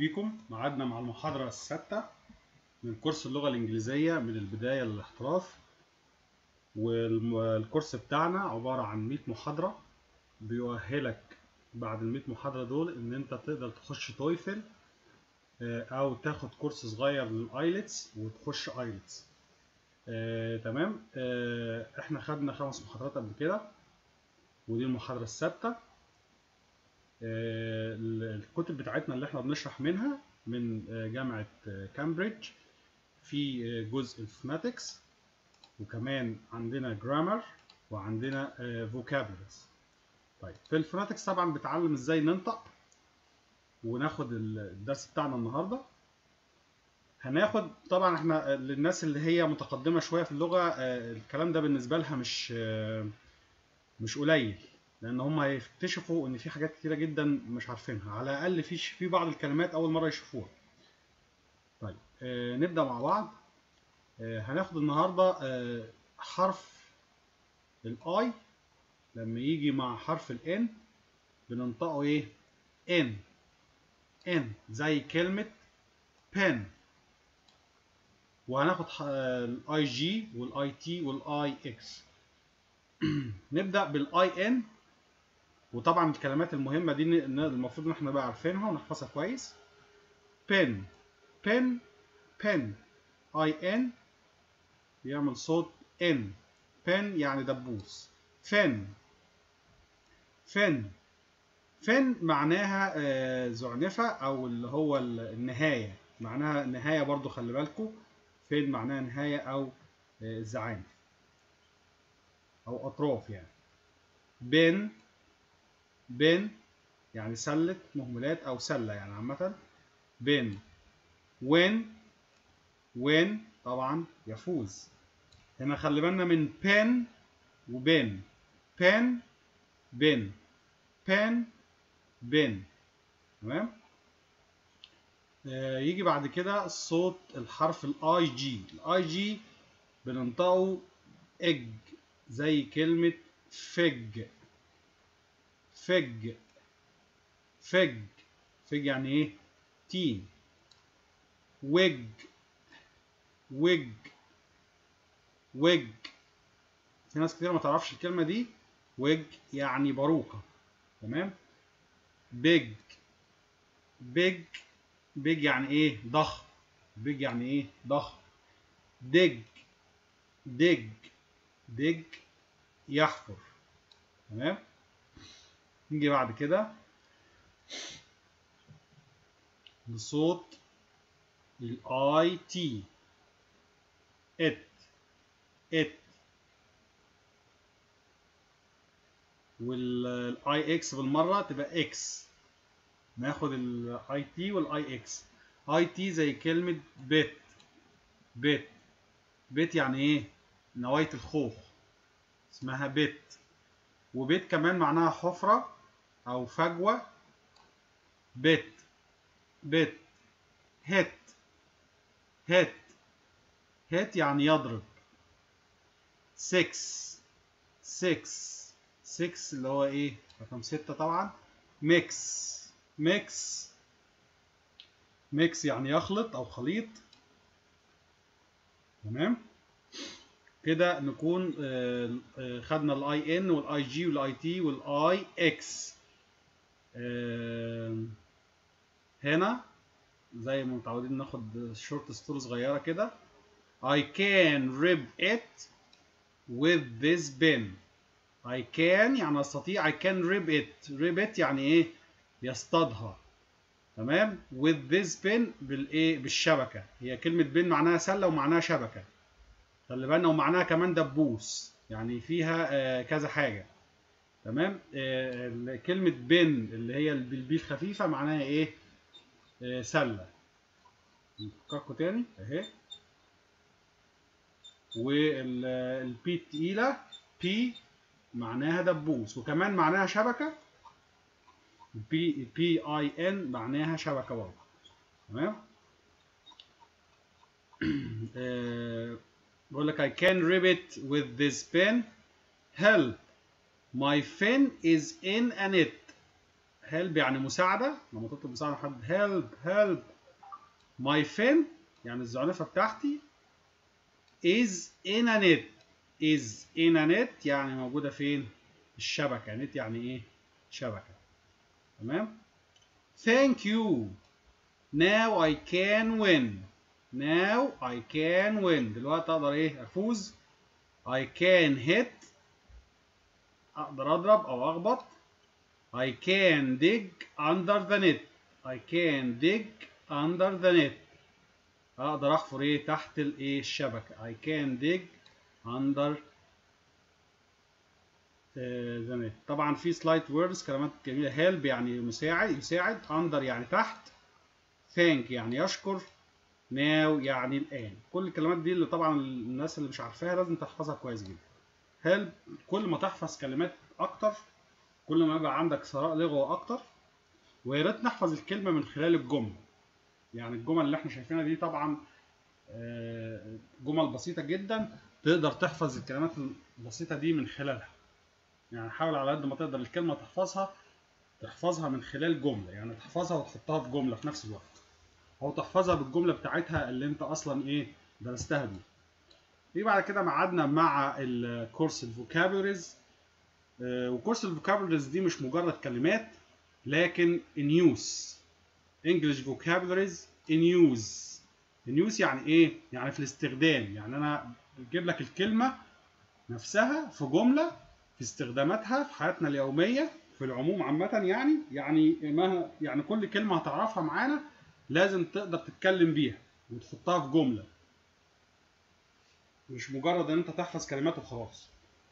بيكم معادنا مع المحاضرة السادسة من كورس اللغة الإنجليزية من البداية للاحتراف والكورس بتاعنا عبارة عن 100 محاضرة بيؤهلك بعد ال 100 محاضرة دول إن أنت تقدر تخش تويفل أو تاخد كورس صغير للآيلتس وتخش آيلتس آه، تمام آه، احنا خدنا خمس محاضرات قبل كده ودي المحاضرة السادسة آه، الكتب بتاعتنا اللي احنا بنشرح منها من آه، جامعة آه، كامبريدج في آه، جزء الفوناتكس وكمان عندنا جرامر وعندنا فوكابولريز طيب في الفوناتكس طبعا بتعلم ازاي ننطق وناخد الدرس بتاعنا النهارده هناخد طبعا احنا للناس اللي هي متقدمه شويه في اللغه آه، الكلام ده بالنسبه لها مش آه، مش قليل لان هم هيكتشفوا ان في حاجات كتيره جدا مش عارفينها على الاقل في في بعض الكلمات اول مره يشوفوها طيب آه، نبدا مع بعض آه، هناخد النهارده آه، حرف الاي لما يجي مع حرف الان بننطقه ايه ان ان زي كلمه pen وهناخد الاي جي والاي تي والاي اكس نبدا بالاي ان وطبعا الكلمات المهمه دي ن- المفروض ان احنا نبقى عارفينها ونحفظها كويس pen pen pen اي ان بيعمل صوت ان pen يعني دبوس فن فن فن معناها آه، زعنفة أو اللي هو ال- النهاية معناها نهاية برضو خلي بالكم فين معناها نهاية أو آه، الزعانف أو أطراف يعني بن بن يعني سلة مهملات أو سلة يعني عامة بن وين وين طبعا يفوز هنا خلي بالنا من بن وبن بن بن بن بن تمام آه، يجي بعد كده صوت الحرف الاي جي الاي جي بننطقه اج زي كلمة فج فج فج فج يعني ايه تين وج وج وج في ناس كتير ما تعرفش الكلمة دي وج يعني باروكة تمام بيج بيج بيج يعني ايه ضخم بيج يعني ايه ضخم دج دج دج يحفر تمام نيجي بعد كده بصوت الاي تي ات ات والاي اكس بالمره تبقى اكس ناخد الاي تي والاي اكس اي تي زي كلمه بيت بيت بيت يعني ايه نوايه الخوخ اسمها بيت وبيت كمان معناها حفره او فجوه بيت بيت هيت هيت هيت يعني يضرب 6 6 6 اللي هو ايه رقم 6 طبعا ميكس ميكس ميكس يعني يخلط او خليط تمام كده نكون آه، آه، خدنا الاي ان والاي جي والاي تي والاي اكس هنا زي ما متعودين ناخد شورت ستوري صغيره كده I can rip it with this pen I can يعني استطيع I can rip it rip it يعني ايه يصطادها تمام with this pen بالايه بالشبكه هي كلمه بين معناها سله ومعناها شبكه خلي بالنا ومعناها كمان دبوس يعني فيها آه كذا حاجه تمام آه كلمه بين اللي هي بالبي الخفيفه معناها ايه آه سله نفكركم تاني اهي والبي التقيله بي معناها دبوس وكمان معناها شبكه بي بي اي ان معناها شبكه برضه تمام آه، بقول لك I can rip it with this pen help my pen is in a net help يعني مساعدة لما تطلب مساعدة من حد help help my fin يعني الزعنفة بتاعتي is in a net is in a net يعني موجودة فين؟ الشبكة net يعني ايه؟ شبكة تمام؟ thank you now I can win now I can win دلوقتي اقدر ايه؟ افوز I can hit اقدر اضرب او اخبط I can dig under the net I can dig under the net اقدر احفر ايه تحت الايه الشبكه I can dig under the net طبعا في سلايد ووردز كلمات جميله help يعني مساعد يساعد under يعني تحت thank يعني يشكر now يعني الان كل الكلمات دي اللي طبعا الناس اللي مش عارفاها لازم تحفظها كويس جدا help كل ما تحفظ كلمات اكتر كل ما يبقى عندك ثراء لغوي اكتر ويا ريت نحفظ الكلمه من خلال الجمله يعني الجمل اللي احنا شايفينها دي طبعا جمل بسيطة جدا تقدر تحفظ الكلمات البسيطة دي من خلالها يعني حاول على قد ما تقدر الكلمة تحفظها تحفظها من خلال جملة يعني تحفظها وتحطها في جملة في نفس الوقت أو تحفظها بالجملة بتاعتها اللي أنت أصلا إيه درستها دي في بعد كده معادنا مع الكورس الفوكابولريز وكورس الفوكابولريز دي مش مجرد كلمات لكن in use English vocabularies in use in use يعني ايه؟ يعني في الاستخدام يعني انا بجيب لك الكلمة نفسها في جملة في استخداماتها في حياتنا اليومية في العموم عامة يعني يعني ما يعني كل كلمة هتعرفها معانا لازم تقدر تتكلم بيها وتحطها في جملة مش مجرد ان انت تحفظ كلمات وخلاص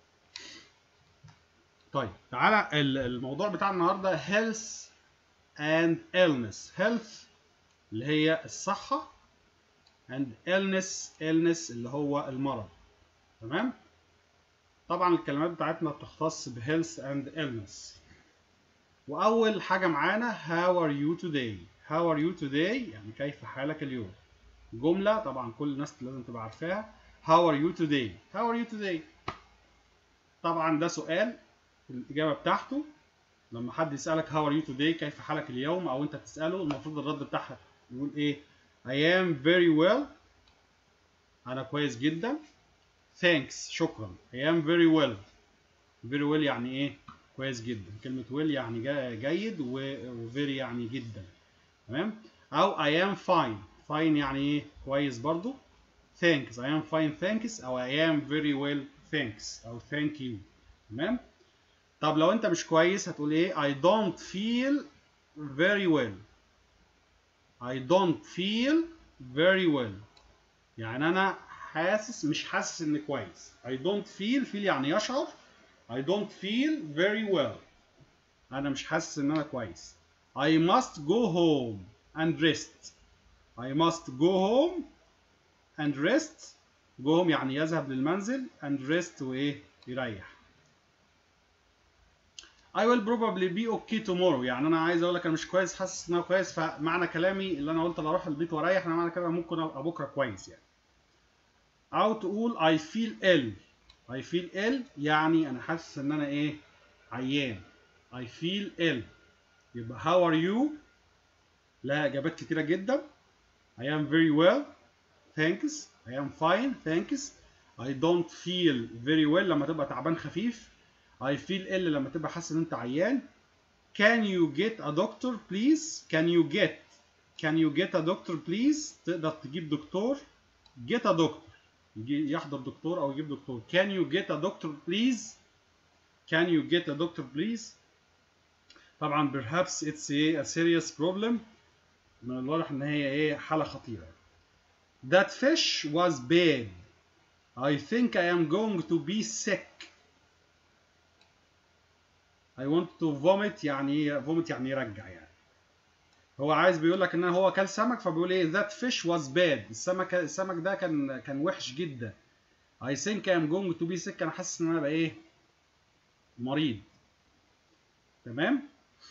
طيب تعالى الموضوع بتاع النهارده health and illness health اللي هي الصحة and illness illness اللي هو المرض تمام طبعا الكلمات بتاعتنا بتختص ب health and illness وأول حاجة معانا how are you today how are you today يعني كيف حالك اليوم جملة طبعا كل الناس لازم تبقى عارفاها how are you today how are you today طبعا ده سؤال الإجابة بتاعته لما حد يسألك how are you today كيف حالك اليوم أو أنت تسأله المفروض الرد بتاعها يقول إيه I am very well أنا كويس جدا thanks شكرا I am very well very well يعني إيه كويس جدا كلمة well يعني جيد و very يعني جدا تمام أو I am fine fine يعني إيه كويس برضو thanks I am fine thanks أو I am very well thanks أو thank you تمام طب لو انت مش كويس هتقول ايه I don't feel very well I don't feel very well يعني انا حاسس مش حاسس اني كويس I don't feel feel يعني يشعر I don't feel very well انا مش حاسس ان انا كويس I must go home and rest I must go home and rest go home يعني يذهب للمنزل and rest وايه يريح I will probably be okay tomorrow يعني انا عايز اقول لك انا مش كويس حاسس ان انا كويس فمعنى كلامي اللي انا قلت اروح البيت واريح انا معنى كده ممكن ابقى بكره كويس يعني او تقول I feel ill I feel ill يعني انا حاسس ان انا ايه عيان I feel ill يبقى how are you لها اجابات كتيره جدا I am very well thanks I am fine thanks I don't feel very well لما تبقى تعبان خفيف I feel ill لما تبقى حاسس ان انت عيان Can you get a doctor please Can you get Can you get a doctor please تقدر تجيب دكتور Get a doctor يجي يحضر دكتور او يجيب دكتور Can you get a doctor please Can you get a doctor please طبعا perhaps it's a, a serious problem من الواضح ان هي ايه حالة خطيرة That fish was bad I think I am going to be sick I want to vomit يعني ايه vomit يعني يرجع يعني هو عايز بيقول لك ان هو كل سمك فبيقول ايه that fish was bad السمك السمك ده كان كان وحش جدا I think I am going to be sick انا حاسس ان انا بقى ايه مريض تمام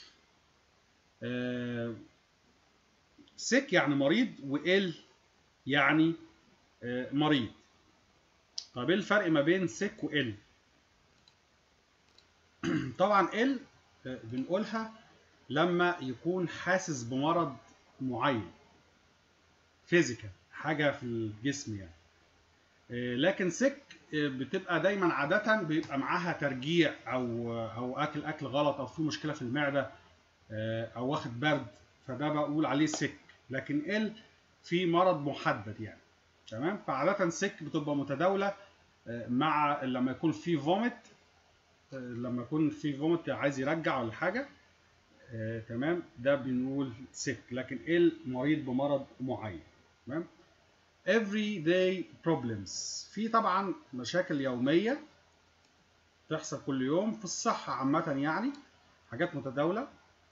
آه sick يعني مريض وال يعني آه مريض طب ايه الفرق ما بين sick وال طبعا ال بنقولها لما يكون حاسس بمرض معين فيزيكال حاجه في الجسم يعني آه، لكن سك آه، بتبقى دايما عاده بيبقى معاها ترجيع او او اكل اكل غلط او في مشكله في المعده آه، او واخد برد فده بقول عليه سك لكن ال في مرض محدد يعني تمام فعاده سك بتبقى متداوله آه، مع لما يكون في فوميت لما يكون في فوميت عايز يرجع ولا حاجه آه، تمام ده بنقول سك لكن ال مريض بمرض معين تمام everyday problems في طبعا مشاكل يوميه تحصل كل يوم في الصحه عامه يعني حاجات متداوله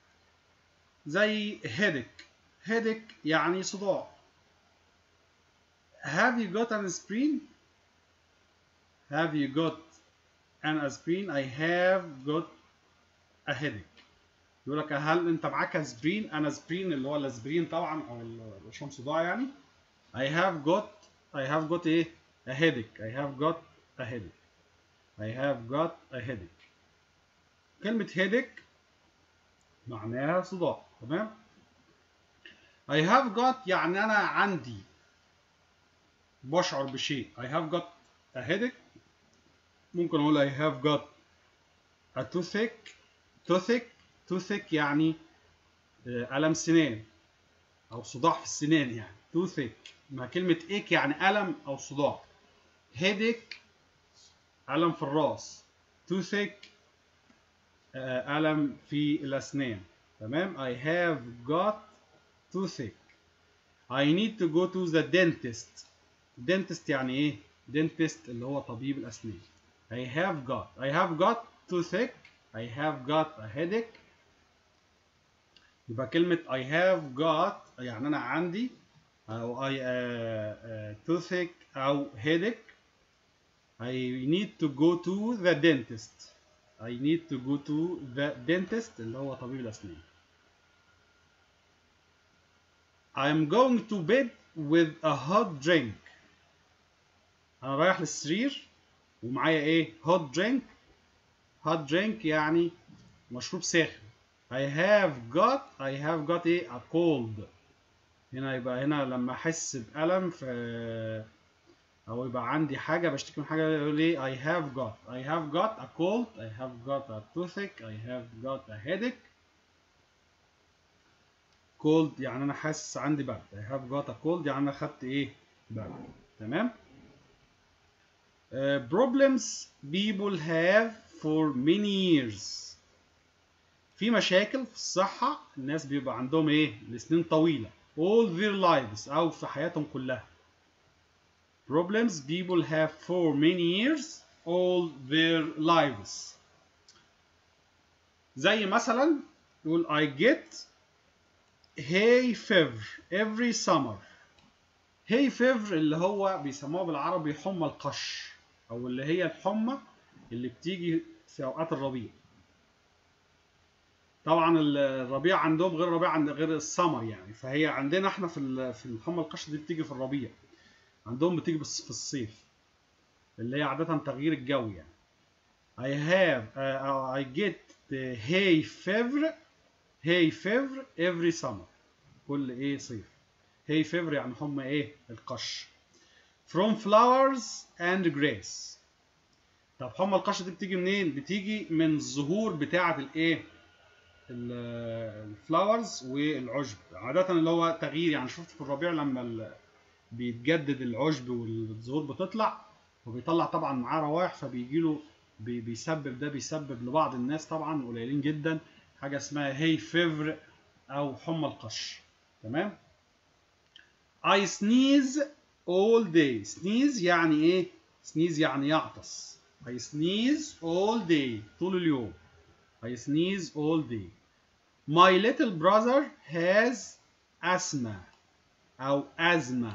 زي headache headache يعني صداع have you got an aspirin have you got an aspirin I have got a headache يقول لك هل انت معاك اسبرين انا اسبرين اللي هو الاسبرين طبعا او الشمس صداع يعني I have got I have got ايه a headache I have got a headache I have got a headache كلمة headache معناها صداع تمام I have got يعني أنا عندي بشعر بشيء I have got a headache ممكن أقول I have got a toothache toothache toothache يعني آه، ألم سنان أو صداع في السنان يعني toothache ما كلمة ache يعني ألم أو صداع headache ألم في الراس toothache آه، ألم في الأسنان تمام I have got toothache I need to go to the dentist dentist يعني إيه dentist اللي هو طبيب الأسنان I have got I have got toothache I have got a headache يبقى كلمة I have got يعني أنا عندي أو I uh, uh, toothache أو headache I need to go to the dentist I need to go to the dentist اللي هو طبيب الأسنان I am going to bed with a hot drink أنا رايح للسرير ومعايا إيه hot drink hot drink يعني مشروب ساخن I have got I have got إيه a cold هنا يبقى هنا لما أحس بألم في او يبقى عندي حاجه بشتكي من حاجه يقول لي I have got I have got a cold I have got a toothache I have got a headache cold يعني انا حاسس عندي برد I have got a cold يعني انا خدت ايه برد تمام uh, problems people have for many years في مشاكل في الصحة الناس بيبقى عندهم ايه لسنين طويلة all their lives او في حياتهم كلها problems people have for many years all their lives زي مثلا يقول I get hay fever every summer hay fever اللي هو بيسموها بالعربي حمى القش او اللي هي الحمى اللي بتيجي في اوقات الربيع طبعا الربيع عندهم غير الربيع عند غير السمر يعني فهي عندنا احنا في في الحمى القش دي بتيجي في الربيع عندهم بتيجي بس في الصيف اللي هي عادة تغيير الجو يعني I have uh, I get the hay fever hay fever every summer كل ايه صيف hay fever يعني هم ايه القش from flowers and grass طب حمى القش دي بتيجي منين بتيجي من الزهور بتاعه الايه الفلاورز والعشب عاده اللي هو تغيير يعني شفت في الربيع لما بيتجدد العشب والزهور بتطلع وبيطلع طبعا معاه روائح فبيجي له بيسبب ده بيسبب لبعض الناس طبعا قليلين جدا حاجه اسمها هي فيفر او حمى القش تمام I sneeze all day sneeze يعني ايه sneeze يعني يعطس I sneeze all day طول اليوم I sneeze all day My little brother has asthma أو asthma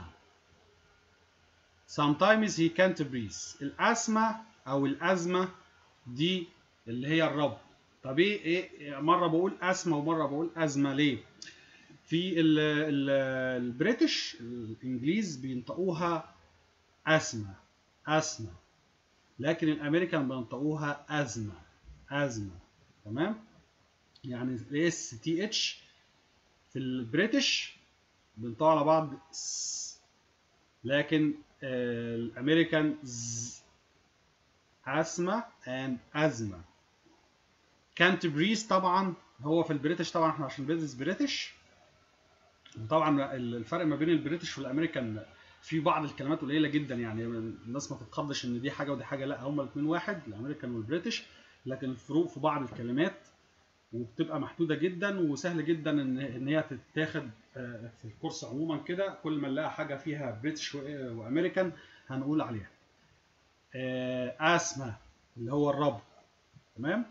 sometimes he can't breathe الأسمة أو الأزمة دي اللي هي الرب طب ايه ايه مرة بقول أسمة ومرة بقول أزمة ليه؟ في ال ال البريتش الإنجليز بينطقوها أسمة أسمة لكن الأمريكان بينطقوها أزمة أزمة تمام؟ يعني اس تي اتش في البريتش بنطوع على بعض س لكن آه، الامريكان ز اسما اند ازما كانت بريز طبعا هو في البريتش طبعا احنا عشان بندرس بريتش وطبعا الفرق ما بين البريتش والامريكان في بعض الكلمات قليله جدا يعني الناس ما تتخضش ان دي حاجه ودي حاجه لا هما الاثنين واحد الامريكان والبريتش لكن الفروق في بعض الكلمات وبتبقى محدوده جدا وسهل جدا ان ان هي تتاخد آه، في الكورس عموما كده كل ما نلاقي حاجه فيها بريتش وامريكان هنقول عليها آه، اسما اللي هو الرب تمام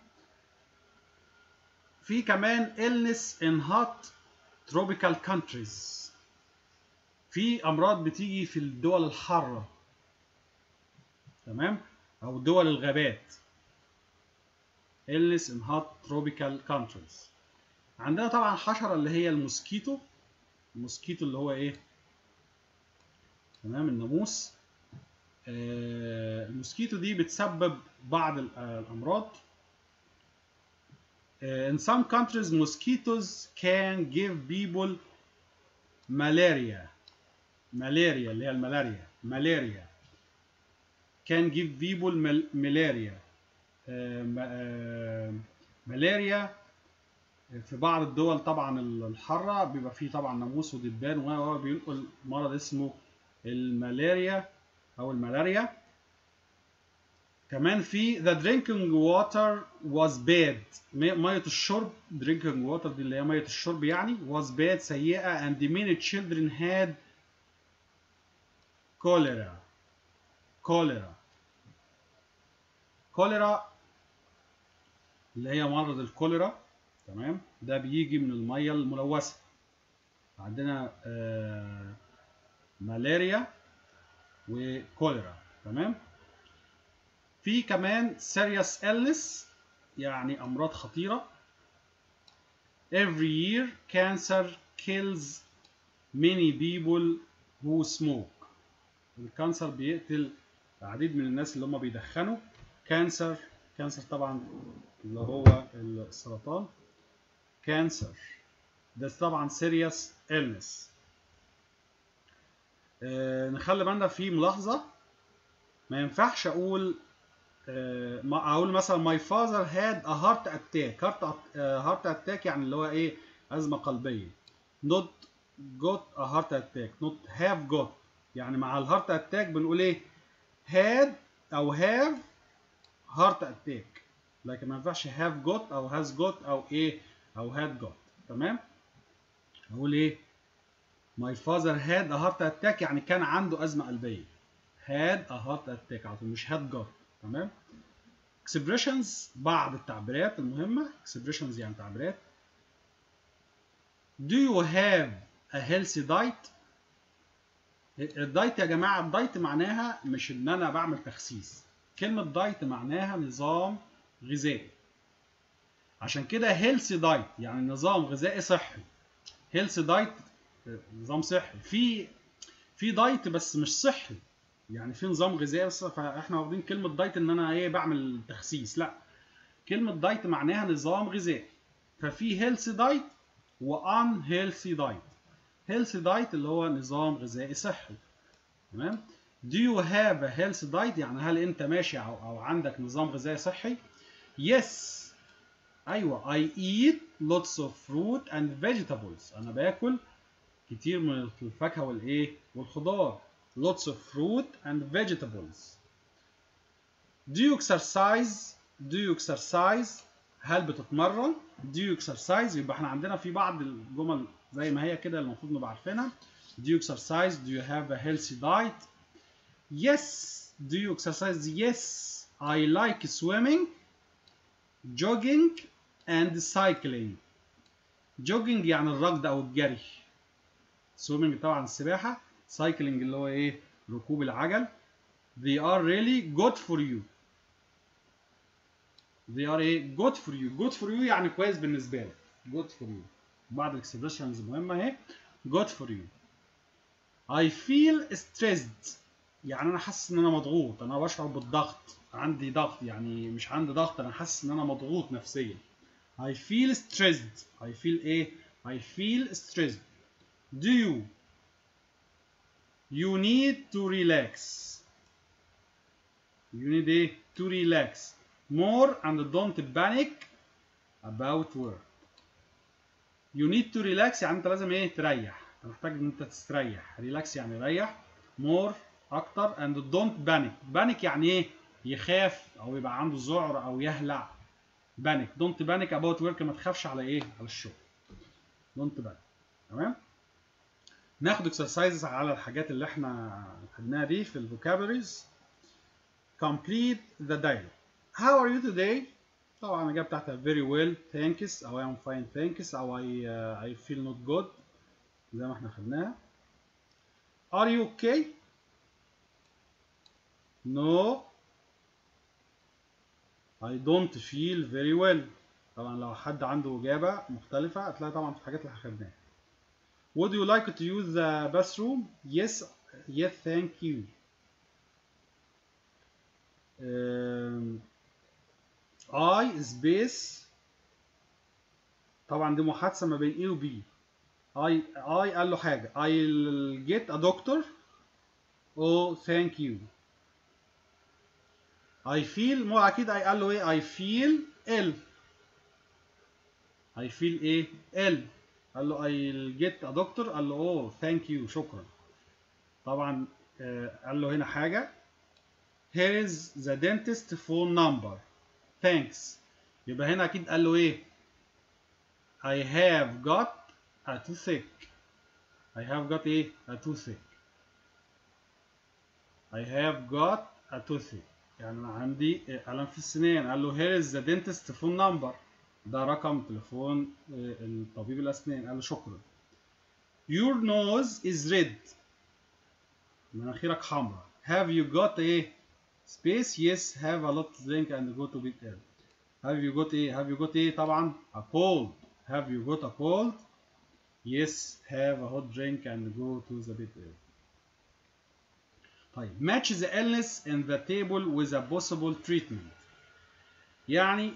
في كمان illness in hot tropical countries في امراض بتيجي في الدول الحاره تمام او دول الغابات illness in hot tropical countries عندنا طبعا حشره اللي هي الموسكيتو الموسكيتو اللي هو ايه تمام الناموس آه الموسكيتو دي بتسبب بعض الامراض in some countries mosquitoes can give people malaria malaria اللي هي الملاريا malaria can give people malaria ملاريا في بعض الدول طبعا الحارة بيبقى فيه طبعا ناموس ودبان وهو بينقل مرض اسمه الملاريا أو الملاريا كمان في the drinking water was bad مية الشرب drinking water دي اللي هي مية الشرب يعني was bad سيئة and many children had cholera cholera كوليرا اللي هي مرض الكوليرا تمام ده بيجي من الميه الملوثه عندنا آه ملاريا وكوليرا تمام في كمان serious illness يعني امراض خطيره every year cancer kills many people who smoke الكانسر بيقتل العديد من الناس اللي هم بيدخنوا كانسر كانسر طبعا اللي هو السرطان كانسر ده طبعا سيريس illness آه نخلي بالنا في ملاحظة ما ينفعش أقول آه أقول مثلا my father had a heart attack heart, uh, heart attack يعني اللي هو إيه أزمة قلبية not got a heart attack not have got يعني مع الهارت اتاك بنقول ايه had او have heart attack لكن ما ينفعش have got او has got او ايه او had got تمام اقول ايه my father had a heart attack يعني كان عنده ازمه قلبيه had a heart attack على طول مش had got تمام expressions بعض التعبيرات المهمه expressions يعني تعبيرات do you have a healthy diet الدايت يا جماعه الدايت معناها مش ان انا بعمل تخسيس كلمه دايت معناها نظام غذائي عشان كده هيلثي دايت يعني نظام غذائي صحي هيلثي دايت نظام صحي في في دايت بس مش صحي يعني في نظام غذائي بس فاحنا واخدين كلمه دايت ان انا ايه بعمل تخسيس لا كلمه دايت معناها نظام غذائي ففي هيلثي دايت وان هيلثي دايت هيلثي دايت اللي هو نظام غذائي صحي تمام Do you have a healthy diet يعني هل انت ماشي او, أو عندك نظام غذائي صحي Yes ايوه I eat lots of fruit and vegetables انا باكل كتير من الفاكهه والايه والخضار lots of fruit and vegetables Do you exercise Do you exercise هل بتتمرن Do you exercise يبقى احنا عندنا في بعض الجمل زي ما هي كده المفروض نبقى عارفينها Do you exercise Do you have a healthy diet Yes Do you exercise Yes I like swimming jogging and cycling jogging يعني الركض او الجري swimming طبعا السباحة cycling اللي هو ايه ركوب العجل they are really good for you they are ايه good for you good for you يعني كويس بالنسبة لك good for you بعض الاكسبريشنز مهمة اهي good for you I feel stressed يعني انا حاسس ان انا مضغوط انا بشعر بالضغط عندي ضغط يعني مش عندي ضغط انا حاسس ان انا مضغوط نفسيا I feel stressed I feel ايه I feel stressed do you you need to relax you need ايه to relax more and don't panic about work you need to relax يعني انت لازم ايه تريح انت محتاج ان انت تستريح relax يعني ريح more اكتر and don't panic panic يعني ايه يخاف او يبقى عنده ذعر او يهلع panic don't panic about work ما تخافش على ايه على الشغل don't panic تمام ناخد exercises على الحاجات اللي احنا خدناها دي في الفوكابولريز complete the dialogue how are you today طبعا الاجابه بتاعتها very well thanks او I am fine thanks او I uh, I feel not good زي ما احنا خدناها are you okay no I don't feel very well طبعا لو حد عنده إجابة مختلفة هتلاقي طبعا في الحاجات اللي خدناها Would you like to use the bathroom? Yes, yes, thank you. Um, I space طبعا دي محادثة ما بين A و B. I I قال له حاجة I'll get a doctor. Oh, thank you. I feel مو أكيد I قال له إيه I feel ill. I feel إيه ill. قال له I'll get a doctor قال له oh thank you شكرا. طبعا آه قال له هنا حاجة Here is the dentist phone number. Thanks. يبقى هنا أكيد قال له إيه I have got a toothache. I have got إيه a toothache. I have got a toothache. يعني أنا عندي ألم في السنان قال له here is the dentist phone number ده رقم تليفون الطبيب الأسنان قال له شكرا your nose is red مناخيرك حمراء have you got ايه space yes have a lot to drink and go to bed early have you got ايه have you got ايه طبعا a cold have you got a cold yes have a hot drink and go to the bed early طيب match the illness in the table with a possible treatment يعني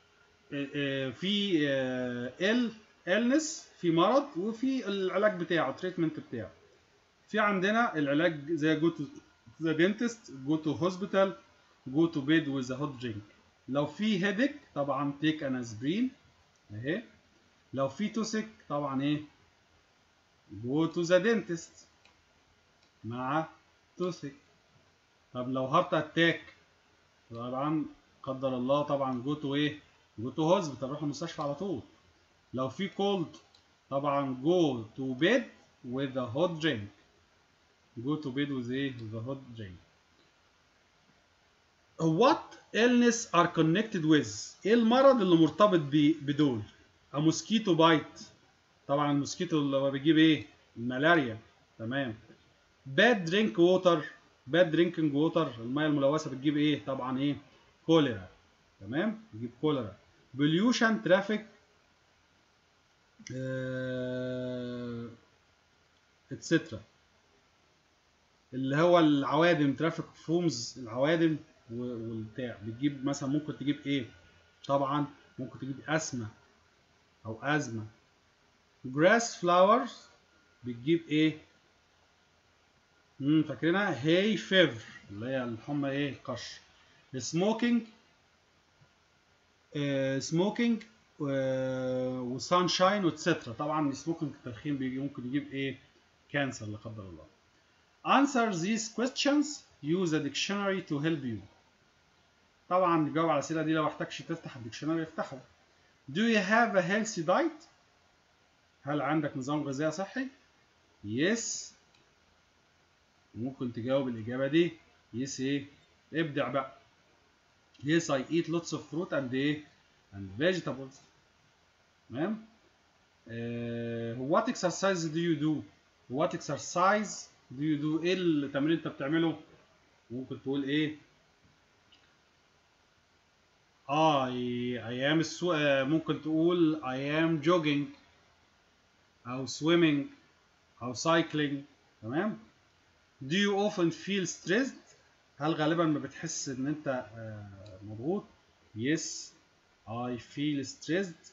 في ال illness في مرض وفي العلاج بتاعه treatment بتاعه في عندنا العلاج زي go to the dentist go to hospital go to bed with a hot drink لو في headache طبعا take an aspirin اهي لو في toothache طبعا ايه go to the dentist مع توثق طب لو هارت اتاك طبعا قدر الله طبعا جو تو ايه جو تو هوسبيتال روح المستشفى على طول لو في كولد طبعا جو تو بيد with a hot drink go to bed with ايه with a hot drink what illness are connected with ايه المرض اللي مرتبط بدول a mosquito bite طبعا الموسكيتو اللي هو بيجيب ايه الملاريا تمام bad drink water bad drinking water الميه الملوثه بتجيب ايه طبعا ايه كوليرا تمام بتجيب كوليرا pollution traffic اتسترا اللي هو العوادم ترافيك فومز العوادم والبتاع بتجيب مثلا ممكن تجيب ايه طبعا ممكن تجيب اسمه او ازمه grass flowers بتجيب ايه امم فاكرينها هي فيفر اللي هي الحمى ايه قش سموكينج سموكينج وسانشاين واتسترا طبعا السموكينج التدخين بيجي ممكن يجيب ايه كانسر لا قدر الله answer these questions use a dictionary to help you طبعا نجاوب على الاسئله دي لو احتاجش تفتح الديكشنري افتحه do you have a healthy diet هل عندك نظام غذائي صحي yes ممكن تجاوب الإجابة دي يس إيه ابدع بقى yes I eat lots of fruit and إيه and vegetables تمام uh, what exercise do you do what exercise do you do إيه التمرين أنت بتعمله ممكن تقول إيه I I am سو... ممكن تقول I am jogging أو swimming أو cycling تمام Do you often feel stressed? هل غالبا ما بتحس ان انت مضغوط؟ Yes, I feel stressed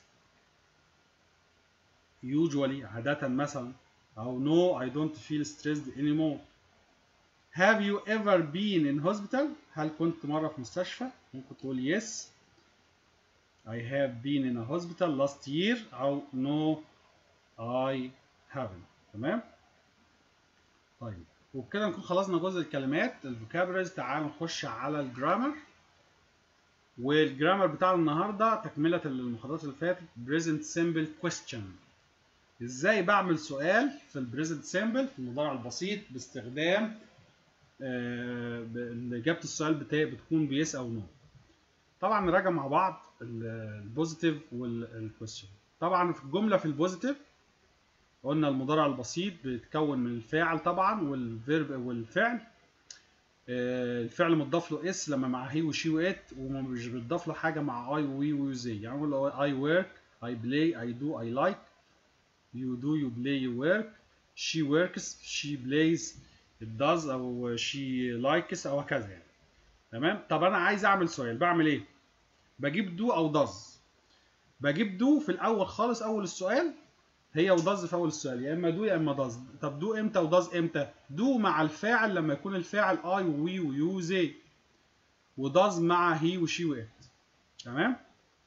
usually عادة مثلا أو no I don't feel stressed anymore Have you ever been in hospital هل كنت مرة في مستشفى ممكن تقول yes I have been in a hospital last year أو no I haven't تمام طيب وبكده نكون خلصنا جزء الكلمات الفوكابرز تعالوا نخش على الجرامر والجرامر بتاع النهارده تكمله للمحاضرات اللي فاتت present simple question ازاي بعمل سؤال في البريزنت سيمبل في المضارع البسيط باستخدام آه اجابه السؤال بتاعي بتكون بيس او نو طبعا نراجع مع بعض البوزيتيف والكويستشن طبعا في الجمله في البوزيتيف قلنا المضارع البسيط بيتكون من الفاعل طبعا والفيرب والفعل الفعل مضاف له اس لما مع هي وشي وات ومش بيضاف له حاجه مع اي وي وزي يعني نقول له اي ورك اي بلاي اي دو اي لايك يو دو يو بلاي يو ورك شي وركس شي بلايز it does او she likes او هكذا يعني تمام طب انا عايز اعمل سؤال بعمل ايه بجيب دو او does بجيب دو في الاول خالص اول السؤال هي وداز في اول السؤال يا اما دو يا اما داز طب دو امتى وداز امتى دو مع الفاعل لما يكون الفاعل اي ووي ويو زي وداز مع هي وشي وات تمام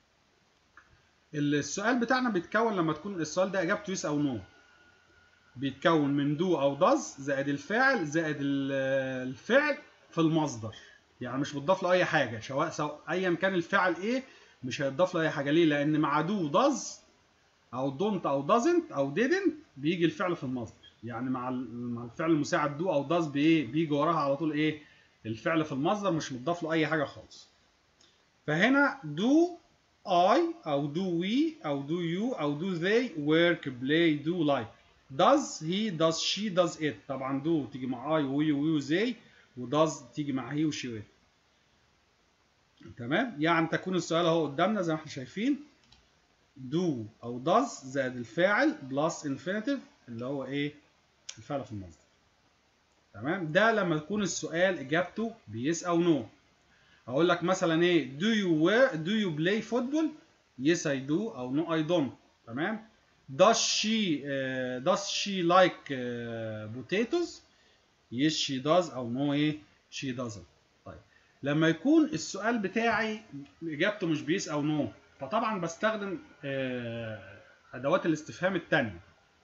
السؤال بتاعنا بيتكون لما تكون السؤال ده اجابته يس او نو بيتكون من دو او داز زائد الفاعل زائد الفعل في المصدر يعني مش بتضاف له اي حاجه سواء سواء ايا كان الفعل ايه مش هيتضاف له اي حاجه ليه لان مع دو داز او دونت او دازنت او didn't بيجي الفعل في المصدر يعني مع مع الفعل المساعد دو او داز بايه بيجي وراها على طول ايه الفعل في المصدر مش متضاف له اي حاجه خالص فهنا do I او do we او do you او do they work play do like does he does she does it طبعا do تيجي مع I و we و we و they و does تيجي مع he و she و it تمام يعني تكون السؤال اهو قدامنا زي ما احنا شايفين do او does زائد الفاعل بلس infinitive اللي هو ايه الفعل في المصدر تمام ده لما يكون السؤال اجابته بيس او نو no. اقول لك مثلا ايه do you wear do you play football yes I do او no I don't تمام does she uh, does she like uh, potatoes yes she does او no ايه she doesn't طيب لما يكون السؤال بتاعي اجابته مش بيس او نو no. فطبعا بستخدم ادوات الاستفهام الثانيه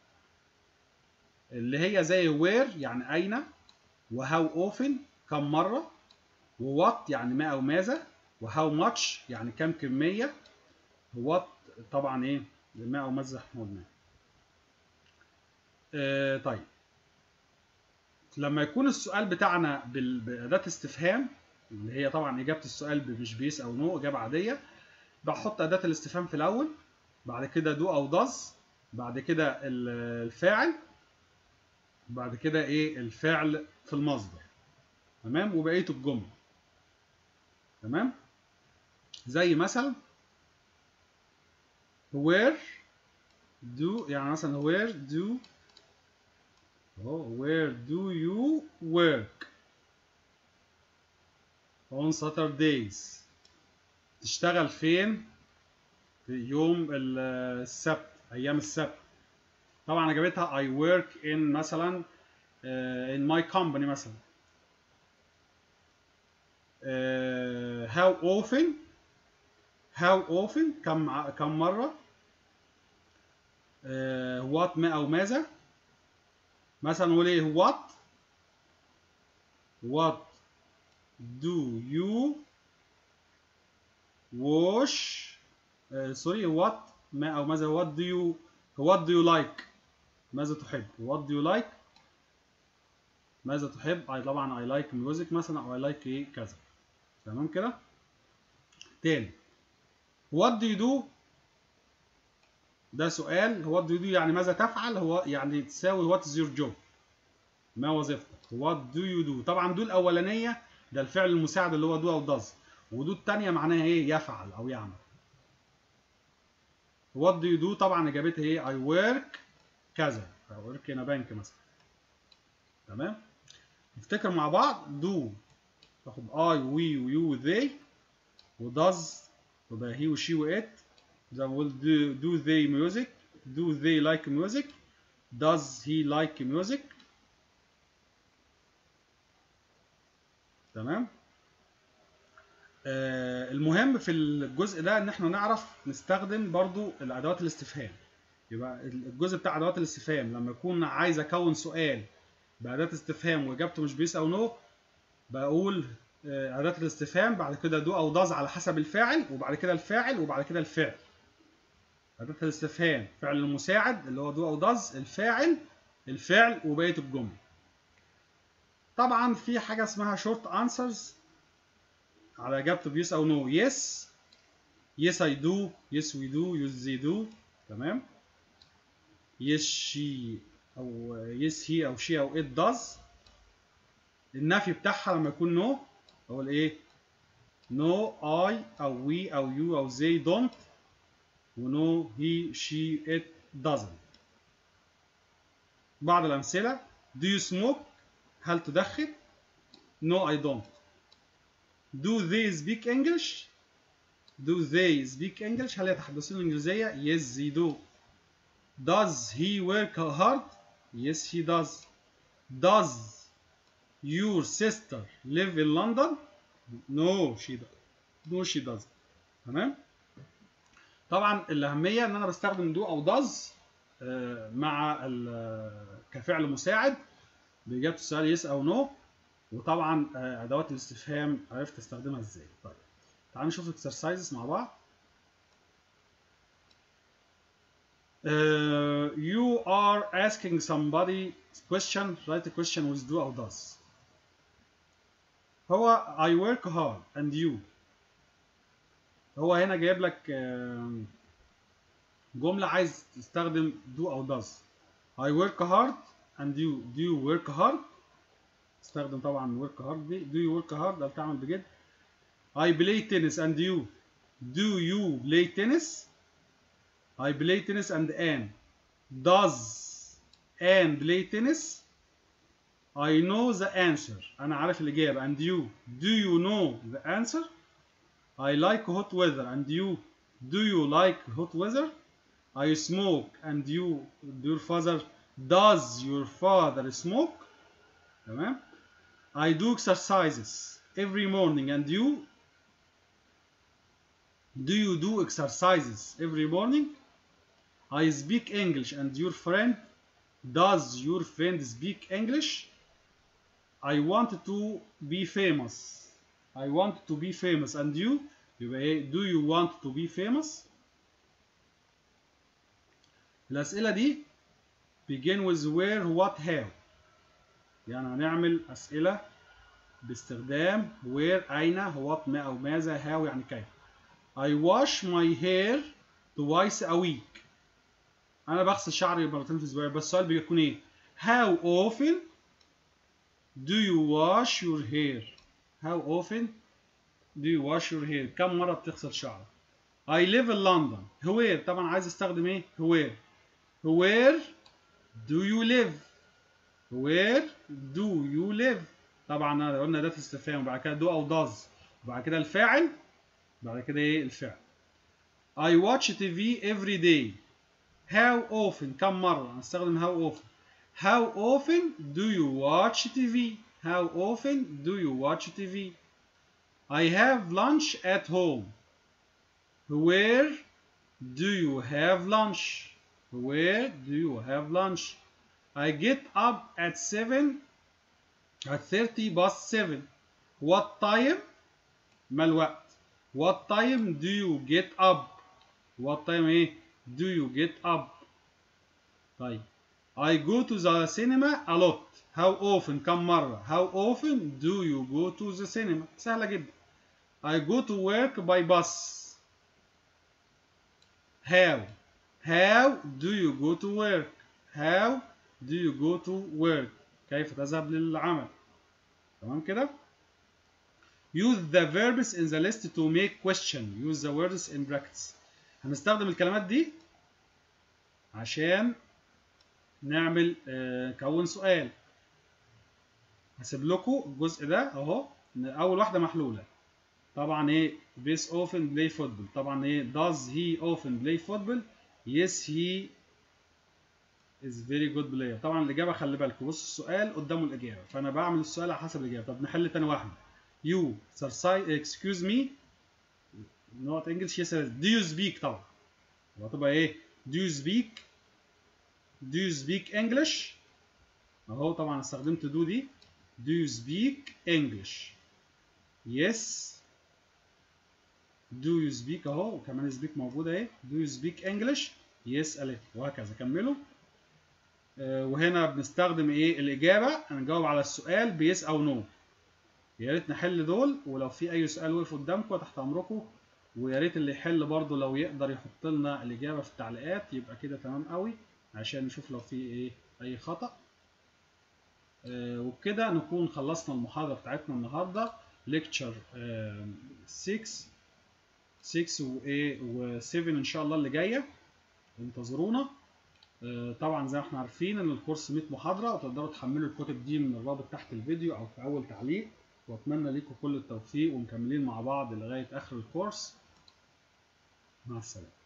اللي هي زي وير يعني اين وهاو اوفن كم مره ووات يعني ما او ماذا وهاو ماتش يعني كم كميه وات طبعا ايه ما او ماذا احنا قلنا آه طيب لما يكون السؤال بتاعنا باداه استفهام اللي هي طبعا اجابه السؤال مش بيس او نو اجابه عاديه بحط أداة الاستفهام في الأول بعد كده دو أو داز بعد كده الفاعل بعد كده إيه الفعل في المصدر تمام وبقية الجملة تمام زي مثلا where do يعني مثلا where do where do you work on Saturdays تشتغل فين في يوم السبت ايام السبت طبعا اجابتها I work in مثلا uh, in my company مثلا uh, how often how often كم كم مرة uh, what ما أو ماذا مثلا نقول ايه what what do you wash سوري uh, what ما او ماذا what do you what do you like ماذا تحب what do you like ماذا تحب I طبعا I like music مثلا او I like ايه كذا تمام كده تاني what do you do ده سؤال what do you do يعني ماذا تفعل هو يعني تساوي what is your job ما وظيفتك what do you do طبعا دو الاولانيه ده الفعل المساعد اللي هو do او does ودو التانية معناها ايه يفعل او يعمل what do you do طبعا اجابتها ايه I work كذا I work in a bank مثلا تمام نفتكر مع بعض do تاخد I we و you و they و does يبقى he و she و it زي ما قلت do, do they music do they like music does he like music تمام آه المهم في الجزء ده ان احنا نعرف نستخدم برضو الادوات الاستفهام يبقى الجزء بتاع ادوات الاستفهام لما يكون عايز اكون سؤال باداه استفهام واجابته مش بيس او نو بقول آه، اداه الاستفهام بعد كده دو او داز على حسب الفاعل وبعد كده الفاعل وبعد كده الفعل اداه الاستفهام فعل المساعد اللي هو دو او داز الفاعل الفعل وبقيه الجمله طبعا في حاجه اسمها شورت انسرز على اجابته بيس او نو يس يس اي دو يس وي دو يس زي دو تمام يس شي او يس هي او شي او ات داز النفي بتاعها لما يكون نو هو الايه نو اي او وي او يو او زي دونت ونو هي شي ات doesn't بعض الامثله do you smoke هل تدخن no I don't do they speak English do they speak English هل يتحدثون الإنجليزية yes they do does he work hard yes he does does your sister live in London no she does no she does تمام طبعا الأهمية إن أنا بستخدم do أو does آه، مع ال- كفعل مساعد بإجابة السؤال yes أو no وطبعا آه، أدوات الاستفهام عرفت استخدمها إزاي طيب تعالوا نشوف exercises مع بعض Uh, you are asking somebody question write a question with do or does هو I work hard and you هو هنا جايب لك آم، جملة عايز تستخدم do أو does I work hard and you do you work hard استخدم طبعا work hard دي do you work hard هل تعمل بجد I play tennis and you do you play tennis I play tennis and Anne does Anne play tennis I know the answer أنا عارف الإجابة and you do you know the answer I like hot weather and you do you like hot weather I smoke and you your father does your father smoke تمام I do exercises every morning and you do you do exercises every morning I speak English and your friend does your friend speak English I want to be famous I want to be famous and you يبقى ايه do you want to be famous الأسئلة دي begin with where what how يعني هنعمل أسئلة باستخدام where أين what ما أو ماذا how يعني كيف I wash my hair twice a week أنا بغسل شعري مرتين في الأسبوع بس السؤال بيكون إيه how often do you wash your hair how often do you wash your hair كم مرة بتغسل شعرك I live in London where طبعا عايز استخدم ايه where where do you live where do you live طبعا قلنا ده في استفهام وبعد كده do او does وبعد كده الفاعل بعد كده ايه الفعل I watch TV every day how often كم مرة هنستخدم how often how often do you watch TV how often do you watch TV I have lunch at home where do you have lunch where do you have lunch I get up at 7 at 30 past 7 what time ما الوقت what time do you get up what time ايه do you get up طيب I go to the cinema a lot how often كم مرة how often do you go to the cinema سهلة جدا I go to work by bus how how do you go to work how do you go to work كيف تذهب للعمل تمام كده use the verbs in the list to make question use the words in brackets هنستخدم الكلمات دي عشان نعمل آه، كون سؤال هسيب لكم الجزء ده اهو إن اول واحده محلوله طبعا ايه this often play football طبعا ايه does he often play football yes he is very good player طبعا الاجابه خلي بالكم بص السؤال قدامه الاجابه فانا بعمل السؤال على حسب الاجابه طب نحل تاني واحده you exercise excuse me not English yes do you speak طبعا وهتبقى ايه do you speak do you speak English اهو طبعا استخدمت do دي do you speak English yes do you speak اهو وكمان speak موجوده اهي do you speak English yes قالت وهكذا كملوا آه وهنا بنستخدم ايه الاجابه هنجاوب على السؤال بيس او نو يا ريت نحل دول ولو في اي سؤال وقف قدامكم تحت امركم ويا ريت اللي يحل برضه لو يقدر يحط لنا الاجابه في التعليقات يبقى كده تمام قوي عشان نشوف لو في ايه اي خطا آه وبكده نكون خلصنا المحاضره بتاعتنا النهارده ليكتشر 6 6 و 7 ان شاء الله اللي جايه انتظرونا آه طبعا زي ما احنا عارفين ان الكورس 100 محاضره وتقدروا تحملوا الكتب دي من الرابط تحت الفيديو او في اول تعليق واتمنى لكم كل التوفيق ومكملين مع بعض لغايه اخر الكورس مع السلامه